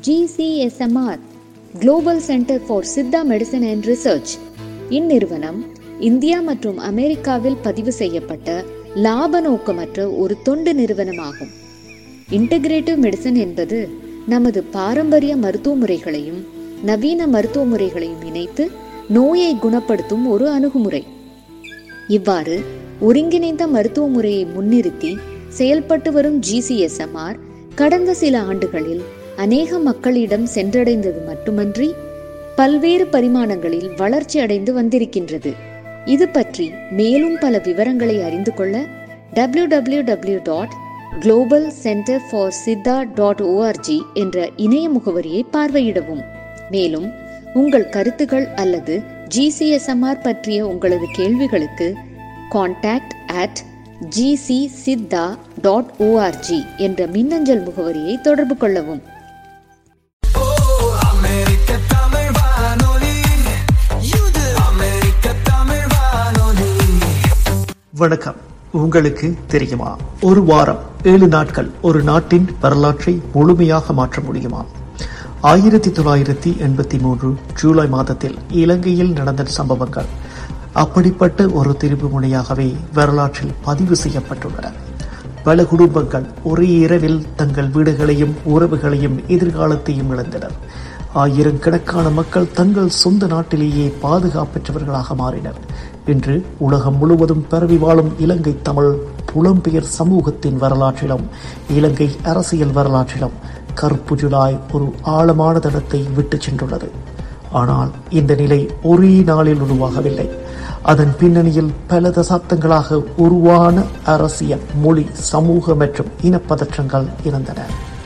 GCSMR global centre for Siddha medicine and research இந்நிறுவனம் India மற்றும் அமெரிக்காவில் பதிவு செய்யப்பட்ட லாப நோக்கமற்ற ஒரு தொண்டு நிறுவனமாகும் இன்டகிரேட்டிவ் மெடிசன் என்பது நமது பாரம்பரிய மருத்துவ முறைகளையும் நவீன மருத்துவ முறைகளையும் இணைத்து நோயை குணப்படுத்தும் ஒரு அணுகுமுறை இவ்வாறு ஒருங்கிணைந்த மருத்துவ முறையை முன்னிறுத்தி செயல்பட்டு வரும் ஜிசிஎஸ்எம்ஆர் கடந்த சில ஆண்டுகளில் அநேக மக்களிடம் சென்றடைந்தது மட்டுமன்றி பல்வேறு பரிமாணங்களில் வளர்ச்சி அடைந்து வந்திருக்கின்றது இது பற்றி மேலும் பல விவரங்களை அறிந்து கொள்ள W W W dot global centre for Siddha dot ORG என்ற இணைய முகவரியை பார்வையிடவும் மேலும் உங்கள் கருத்துகள் அல்லது ஜிசிஎஸ்எம்ஆர் பற்றிய உங்களது கேள்விகளுக்கு contact at GC Siddha dot ORG என்ற மின்னஞ்சல் முகவரியை தொடர்பு கொள்ளவும் அமெரிக்க தமிழ் வானொலி இது அமெரிக்க தமிழ் வானொலி வணக்கம் உங்களுக்கு தெரியுமா ஒரு வாரம் ஏழு நாட்கள் ஒரு நாட்டின் வரலாற்றை முழுமையாக மாற்ற முடியுமா ஆயிரத்தி தொள்ளாயிரத்தி எண்பத்தி மூன்று ஜூலை மாதத்தில் இலங்கையில் நடந்த சம்பவங்கள் அப்படிப்பட்ட ஒரு திருப்பு முனையாகவே வரலாற்றில் பதிவு செய்யப்பட்டுள்ளன பல குடும்பங்கள் ஒரே இரவில் தங்கள் வீடுகளையும் உறவுகளையும் எதிர்காலத்தையும் இழந்தனர் ஆயிரக்கணக்கான மக்கள் தங்கள் சொந்த நாட்டிலேயே பாதுகாப்பற்றவர்களாக மாறினர் இன்று உலகம் முழுவதும் பரவி வாழும் இலங்கை தமிழ் புலம்பெயர் சமூகத்தின் வரலாற்றிலும் இலங்கை அரசியல் வரலாற்றிலும் கருப்பு ஜுலாய் ஒரு ஆழமான தடத்தை விட்டுச் சென்றுள்ளது ஆனால் இந்த நிலை ஒரே நாளில் உருவாகவில்லை அதன் பின்னணியில் பல தசாப்தங்களாக உருவான அரசியல் மொழி சமூக மற்றும் இனப்பதற்றங்கள் இருந்தன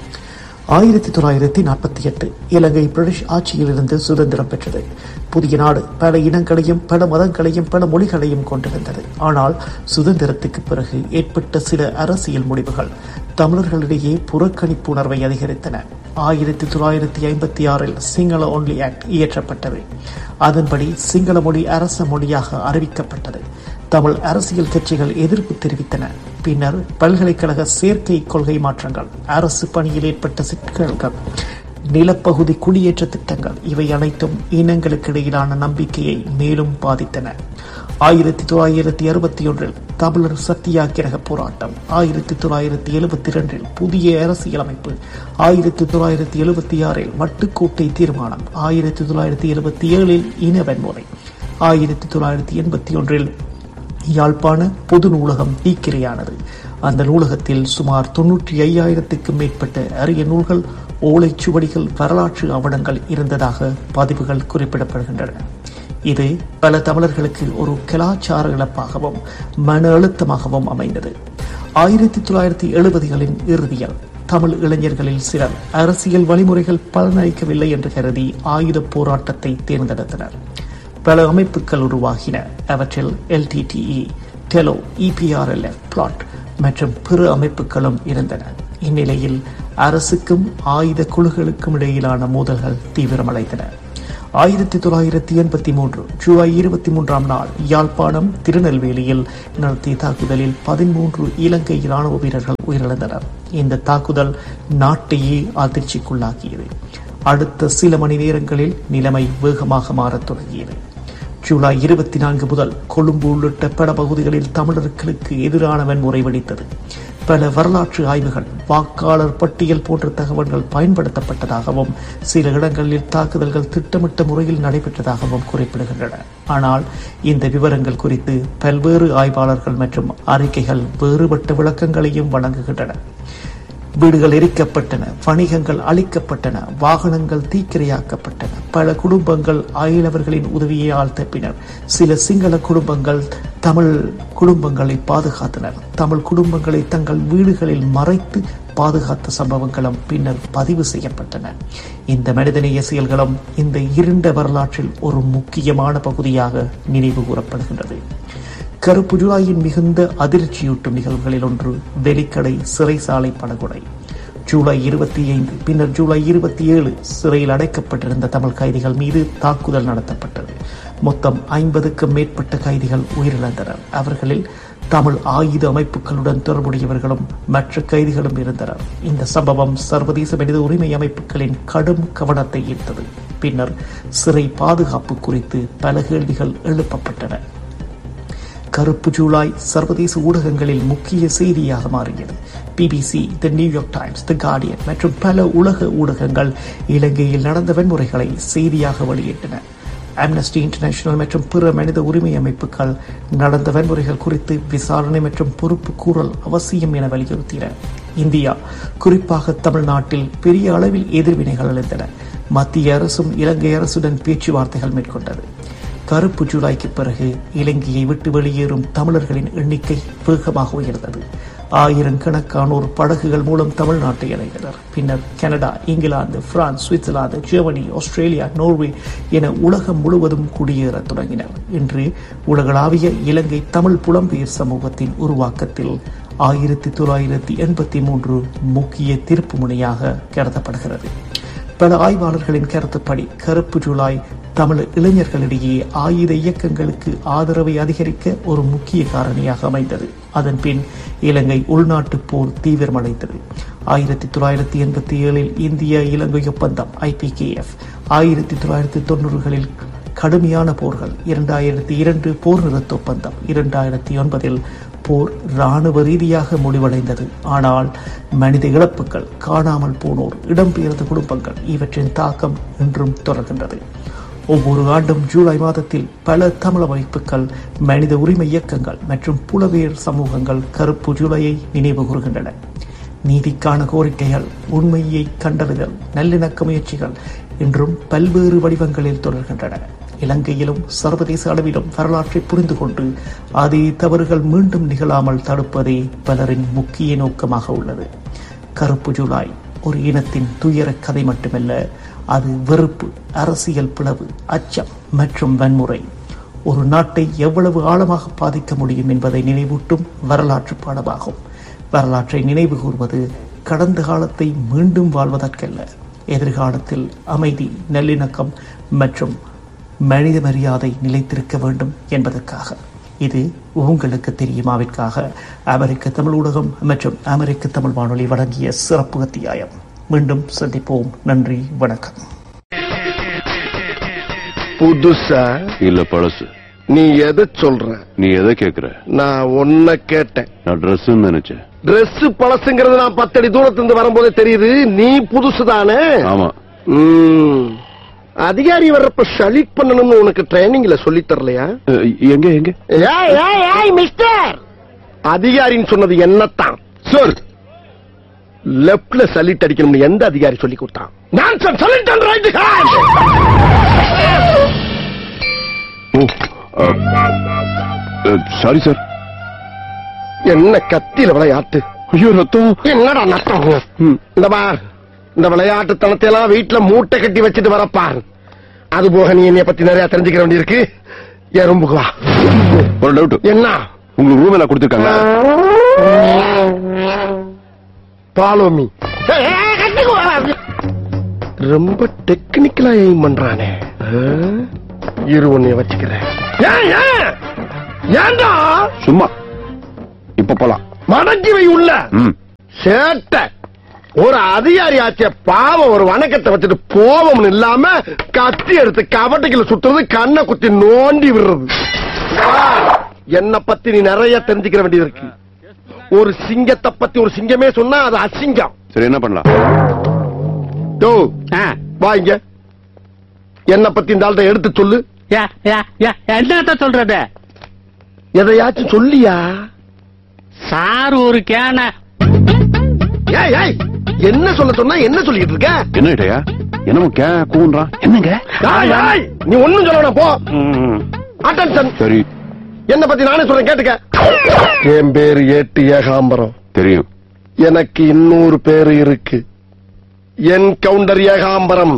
ஆயிரத்தி தொள்ளாயிரத்தி நாற்பத்தி எட்டு இலங்கை பிரிட்டிஷ் ஆட்சியிலிருந்து சுதந்திரம் பெற்றது புதிய நாடு பல இனங்களையும் பல மதங்களையும் பல மொழிகளையும் கொண்டிருந்தது ஆனால் சுதந்திரத்துக்கு பிறகு ஏற்பட்ட சில அரசியல் முடிவுகள் தமிழர்களிடையே புறக்கணிப்பு உணர்வை அதிகரித்தன ஆயிரத்தி தொள்ளாயிரத்தி ஐம்பத்தி ஆறில் சிங்கள ஒன்லி ஆக்ட் இயற்றப்பட்டது அதன்படி சிங்கள மொழி அரச மொழியாக அறிவிக்கப்பட்டது தமிழ் அரசியல் கட்சிகள் எதிர்ப்பு தெரிவித்தன பின்னர் பல்கலைக்கழக சேர்க்கை கொள்கை மாற்றங்கள் அரசு பணியில் ஏற்பட்ட சிக்கல்கள் நிலப்பகுதி குடியேற்ற திட்டங்கள் இவை அனைத்தும் இனங்களுக்கு இடையிலான நம்பிக்கையை மேலும் பாதித்தன ஆயிரத்தி தொள்ளாயிரத்தி அறுபத்தி ஒன்றில் தமிழர் சத்தியாகிரக போராட்டம் ஆயிரத்தி தொள்ளாயிரத்தி எழுபத்தி இரண்டில் புதிய அரசியலமைப்பு ஆயிரத்தி தொள்ளாயிரத்தி எழுபத்தி ஆறில் வட்டுக்கோட்டை தீர்மானம் ஆயிரத்தி தொள்ளாயிரத்தி எழுபத்தி ஏழில் இன வன்முறை ஆயிரத்தி தொள்ளாயிரத்தி எண்பத்தி ஒன்றில் யாழ்ப்பாண பொது நூலகம் தீக்கிரையானது அந்த நூலகத்தில் சுமார் தொன்னூற்றி ஐயாயிரத்துக்கும் மேற்பட்ட அரிய நூல்கள் ஓலைச்சுவடிகள் வரலாற்று ஆவணங்கள் இருந்ததாக பதிவுகள் குறிப்பிடப்படுகின்றன இது பல தமிழர்களுக்கு ஒரு கலாச்சார இழப்பாகவும் மன அழுத்தமாகவும் அமைந்தது ஆயிரத்தி தொள்ளாயிரத்தி எழுபதுகளின் இறுதியில் தமிழ் இளைஞர்களில் சிலர் அரசியல் வழிமுறைகள் பலனளிக்கவில்லை என்று கருதி ஆயுத போராட்டத்தை தேர்ந்தெடுத்தனர் பல அமைப்புகள் உருவாகின அவற்றில் எல்டிடிஇ டெலோ இபிஆர்எல்எஃப் பிளாட் மற்றும் பிற அமைப்புகளும் இருந்தன இந்நிலையில் அரசுக்கும் ஆயுத குழுக்களுக்கும் இடையிலான மோதல்கள் தீவிரமடைந்தன ஆயிரத்தி தொள்ளாயிரத்தி எண்பத்தி மூன்று ஜூலை இருபத்தி மூன்றாம் நாள் யாழ்ப்பாணம் திருநெல்வேலியில் நடத்திய தாக்குதலில் பதிமூன்று இலங்கை ராணுவ வீரர்கள் உயிரிழந்தனர் இந்த தாக்குதல் நாட்டையே அதிர்ச்சிக்குள்ளாக்கியது அடுத்த சில மணி நேரங்களில் நிலைமை வேகமாக மாறத் தொடங்கியது ஜூலை இருபத்தி நான்கு முதல் கொழும்பு உள்ளிட்ட பல பகுதிகளில் தமிழர்களுக்கு எதிரான வன்முறை வெடித்தது பல வரலாற்று ஆய்வுகள் வாக்காளர் பட்டியல் போன்ற தகவல்கள் பயன்படுத்தப்பட்டதாகவும் சில இடங்களில் தாக்குதல்கள் திட்டமிட்ட முறையில் நடைபெற்றதாகவும் குறிப்பிடுகின்றன ஆனால் இந்த விவரங்கள் குறித்து பல்வேறு ஆய்வாளர்கள் மற்றும் அறிக்கைகள் வேறுபட்ட விளக்கங்களையும் வழங்குகின்றன வீடுகள் எரிக்கப்பட்டன வணிகங்கள் அழிக்கப்பட்டன வாகனங்கள் தீக்கிரையாக்கப்பட்டன பல குடும்பங்கள் அயலவர்களின் உதவியால் தப்பினர் சில சிங்கள குடும்பங்கள் தமிழ் குடும்பங்களை பாதுகாத்தனர் தமிழ் குடும்பங்களை தங்கள் வீடுகளில் மறைத்து பாதுகாத்த சம்பவங்களும் பின்னர் பதிவு செய்யப்பட்டன இந்த மனிதநேய செயல்களும் இந்த இருண்ட வரலாற்றில் ஒரு முக்கியமான பகுதியாக நினைவு கூறப்படுகின்றது கருப்பு ஜூலாயின் மிகுந்த அதிர்ச்சியூட்டும் நிகழ்வுகளில் ஒன்று வெலிக்கடை சிறைசாலை படுகொலை ஜூலை இருபத்தி ஐந்து பின்னர் ஜூலை இருபத்தி ஏழு சிறையில் அடைக்கப்பட்டிருந்த தமிழ் கைதிகள் மீது தாக்குதல் நடத்தப்பட்டது மொத்தம் ஐம்பதுக்கும் மேற்பட்ட கைதிகள் உயிரிழந்தனர் அவர்களில் தமிழ் ஆயுத அமைப்புகளுடன் தொடர்புடையவர்களும் மற்ற கைதிகளும் இருந்தனர் இந்த சம்பவம் சர்வதேச மனித உரிமை அமைப்புகளின் கடும் கவனத்தை ஈர்த்தது பின்னர் சிறை பாதுகாப்பு குறித்து பல கேள்விகள் எழுப்பப்பட்டன கருப்பு ஜூலாய் சர்வதேச ஊடகங்களில் முக்கிய செய்தியாக மாறியது BBC the New York Times the Guardian மற்றும் பல உலக ஊடகங்கள் இலங்கையில் நடந்த வன்முறைகளை செய்தியாக வெளியிட்டன அம்னஸ்டி இன்டர்நேஷனல் மற்றும் பிற மனித உரிமை அமைப்புகள் நடந்த வன்முறைகள் குறித்து விசாரணை மற்றும் பொறுப்பு கூறல் அவசியம் என வலியுறுத்தின இந்தியா குறிப்பாக தமிழ்நாட்டில் பெரிய அளவில் எதிர்வினைகள் எழுந்தன மத்திய அரசும் இலங்கை அரசுடன் பேச்சுவார்த்தைகள் மேற்கொண்டது கருப்பு ஜூலைக்கு பிறகு இலங்கையை விட்டு வெளியேறும் தமிழர்களின் எண்ணிக்கை வேகமாக உயர்ந்தது ஆயிரக்கணக்கானோர் படகுகள் மூலம் தமிழ்நாட்டை அடைந்தனர் பின்னர் Canada England France Switzerland Germany Australia Norway என உலகம் முழுவதும் குடியேறத் தொடங்கினர் இன்று உலகளாவிய இலங்கை தமிழ் புலம்பெயர் சமூகத்தின் உருவாக்கத்தில் ஆயிரத்தி தொள்ளாயிரத்தி எண்பத்தி மூன்று முக்கிய திருப்பு முனையாக கருதப்படுகிறது பல ஆய்வாளர்களின் கருத்துப்படி கருப்பு ஜூலாய் தமிழ் இளைஞர்களிடையே ஆயுத இயக்கங்களுக்கு ஆதரவை அதிகரிக்க ஒரு முக்கிய காரணியாக அமைந்தது அதன் பின் இலங்கை உள்நாட்டு போர் தீவிரமடைந்தது ஆயிரத்தி தொள்ளாயிரத்தி எண்பத்தி ஏழில் இந்திய இலங்கை ஒப்பந்தம் ஐபிகேஎஃப் ஆயிரத்தி தொள்ளாயிரத்தி தொண்ணூறுகளில் கடுமையான போர்கள் இரண்டாயிரத்தி இரண்டு போர் நிறுத்த ஒப்பந்தம் இரண்டாயிரத்தி ஒன்பதில் போர் இராணுவ ரீதியாக முடிவடைந்தது ஆனால் மனித இழப்புகள் காணாமல் போனோர் இடம்பெயர்ந்த குடும்பங்கள் இவற்றின் தாக்கம் இன்றும் தொடர்கின்றது ஒவ்வொரு ஆண்டும் ஜூலை மாதத்தில் பல தமிழ் அமைப்புகள் மனித உரிமை இயக்கங்கள் மற்றும் புலவேர் சமூகங்கள் கருப்பு ஜூலையை நினைவு கூறுகின்றன நீதிக்கான கோரிக்கைகள் உண்மையை கண்டறிதல் நல்லிணக்க முயற்சிகள் இன்றும் பல்வேறு வடிவங்களில் தொடர்கின்றன இலங்கையிலும் சர்வதேச அளவிலும் வரலாற்றை புரிந்து கொண்டு அதே தவறுகள் மீண்டும் நிகழாமல் தடுப்பதே பலரின் முக்கிய நோக்கமாக உள்ளது கருப்பு ஜூலாய் ஒரு இனத்தின் துயர கதை மட்டுமல்ல அது வெறுப்பு அரசியல் பிளவு அச்சம் மற்றும் வன்முறை ஒரு நாட்டை எவ்வளவு ஆழமாக பாதிக்க முடியும் என்பதை நினைவூட்டும் வரலாற்று பாடமாகும் வரலாற்றை நினைவு கூர்வது கடந்த காலத்தை மீண்டும் வாழ்வதற்கல்ல எதிர்காலத்தில் அமைதி நல்லிணக்கம் மற்றும் மனித மரியாதை நிலைத்திருக்க வேண்டும் என்பதற்காக இது உங்களுக்கு தெரியுமாவிற்காக அமெரிக்க தமிழ் ஊடகம் மற்றும் அமெரிக்க தமிழ் வானொலி வழங்கிய சிறப்பு அத்தியாயம் மீண்டும் சந்திப்போம் நன்றி வணக்கம் புதுசா இல்ல பழசு நீ எதை சொல்ற நீ எதை கேக்குற நான் ஒன்ன கேட்டேன் நான் ட்ரெஸ் நினைச்சேன் Dress பழசுங்கிறது நான் பத்தடி தூரத்துல இருந்து வரும்போதே தெரியுது நீ புதுசு தானே ஆமா ம். அதிகாரி வர்றப்ப ஷலிட் பண்ணணும்னு உனக்கு ட்ரைனிங்ல சொல்லி தரலையா அஹ், எங்க எங்க ஏய், ஏய், ஏய், மிஸ்டர் அதிகாரின்னு சொன்னது என்னத்தான் சார் லெப்ட்ல சலிட் அடிக்கணும்னு எந்த அதிகாரி சொல்லி கொடுத்தான் நான் sir salute and right hand oh sorry sir என்ன கத்தியில விளையாட்டு ஐயோ ரத்தம் என்னடா நட்டம் இந்த பார் இந்த விளையாட்டுத்தனத்தை எல்லாம் வீட்டுல மூட்டை கட்டி வச்சுட்டு வரப்பார் அது போக நீ என்னைய பத்தி நிறைய தெரிஞ்சுக்க வேண்டியிருக்கு என் ரூமுக்கு வா ஒரு டவுட் என்ன உங்களுக்கு ரூம் எல்லாம் கொடுத்துருக்காங்க பாலோமி ரொம்ப டெக்னிக்கலா எய்ம் பண்றானே ஆ? இரு உன்னைய வச்சுக்கிறேன் ஏன், ஏன்? ஏன்டா சும்மா இப்ப போலாம் மடக்கி வை உள்ள ம் சேட்டை ஒரு அதிகாரி ஆச்சே பாவம் ஒரு வணக்கத்தை வச்சுட்டு போவம்னு இல்லாம கத்தி எடுத்து கபட்டைக்குள்ள சுத்துறது கண்ணை குத்தி நோண்டி விடுறது என்ன பத்தி நீ நிறைய தெரிஞ்சுக்கிற வேண்டியது இருக்கு ஒரு சிங்கத்தை பத்தி ஒரு சிங்கமே சொன்னா அது அசிங்கம் சரி என்ன பண்ணலாம் டோ வா இங்க என்ன பத்தி இந்த ஆள்கிட்ட எடுத்து சொல்லு என்னத்த சொல்றது எதையாச்சும் சொல்லியா சார் ஒரு கேன ஏய் ஏய் என்ன சொல்ல சொன்னா என்ன சொல்லிட்டு இருக்க என்ன இடையா என்னமோ கே கூன்றான் என்னங்க ஏய், ஏய், நீ ஒண்ணும் சொல்ல வேணாம், போ ம், அட்டென்ஷன் சரி என்ன பத்தி நானே சொல்றேன் கேட்டுக்க என் பேரு ஏட்டு ஏகாம்பரம் தெரியும் எனக்கு இன்னொரு பேரு இருக்கு என் Gounder Ekambaram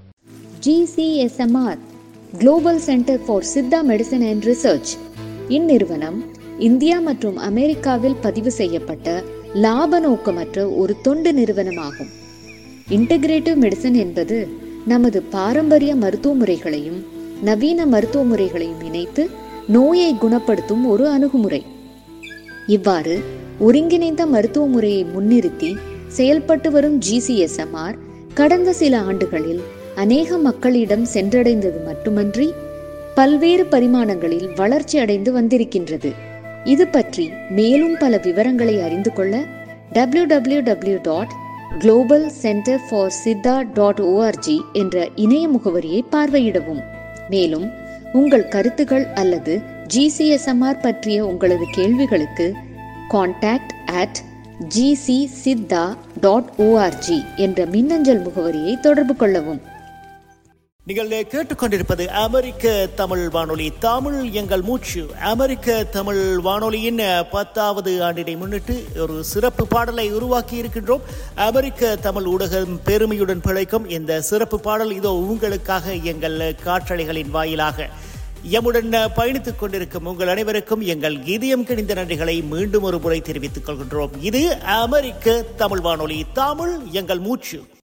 GCSMR global centre for Siddha medicine and research இந்நிறுவனம் இந்தியா மற்றும் அமெரிக்காவில் பதிவு செய்யப்பட்ட லாப நோக்கமற்ற ஒரு தொண்டு நிறுவனமாகும் இன்டகிரேட்டிவ் மெடிசன் என்பது நமது பாரம்பரிய மருத்துவ முறைகளையும் நவீன மருத்துவ முறைகளையும் இணைத்து நோயை குணப்படுத்தும் ஒரு அணுகுமுறை இவ்வாறு ஒருங்கிணைந்த மருத்துவ முறையை முன்னிறுத்தி செயல்பட்டு வரும் ஜிசிஎஸ்எம்ஆர் கடந்த சில ஆண்டுகளில் அநேக மக்களிடம் சென்றடைந்தது மட்டுமன்றி பல்வேறு பரிமாணங்களில் வளர்ச்சி அடைந்து வந்திருக்கின்றது இது பற்றி மேலும் பல விவரங்களை அறிந்து கொள்ள W W W dot global centre for Siddha dot ORG என்ற இணைய முகவரியை பார்வையிடவும் மேலும் உங்கள் கருத்துகள் அல்லது ஜிசிஎஸ்எம்ஆர் பற்றிய உங்களது கேள்விகளுக்கு contact at GC Siddha dot ORG என்ற மின்னஞ்சல் முகவரியை தொடர்பு கொள்ளவும் நீங்கள் கேட்டுக்கொண்டிருப்பது அமெரிக்க தமிழ் வானொலி தமிழ் எங்கள் மூச்சு அமெரிக்க தமிழ் வானொலியின் பத்தாவது ஆண்டினை முன்னிட்டு ஒரு சிறப்பு பாடலை உருவாக்கி இருக்கின்றோம் அமெரிக்க தமிழ் ஊடகம் பெருமையுடன் பிழைக்கும் இந்த சிறப்பு பாடல் இதோ உங்களுக்காக எங்கள் காற்றலைகளின் வாயிலாக எம்முடன் பயணித்துக் கொண்டிருக்கும் உங்கள் அனைவருக்கும் எங்கள் இதயம் கிணிந்த நன்றிகளை மீண்டும் ஒரு முறை தெரிவித்துக் கொள்கின்றோம் இது அமெரிக்க தமிழ் வானொலி தமிழ் எங்கள் மூச்சு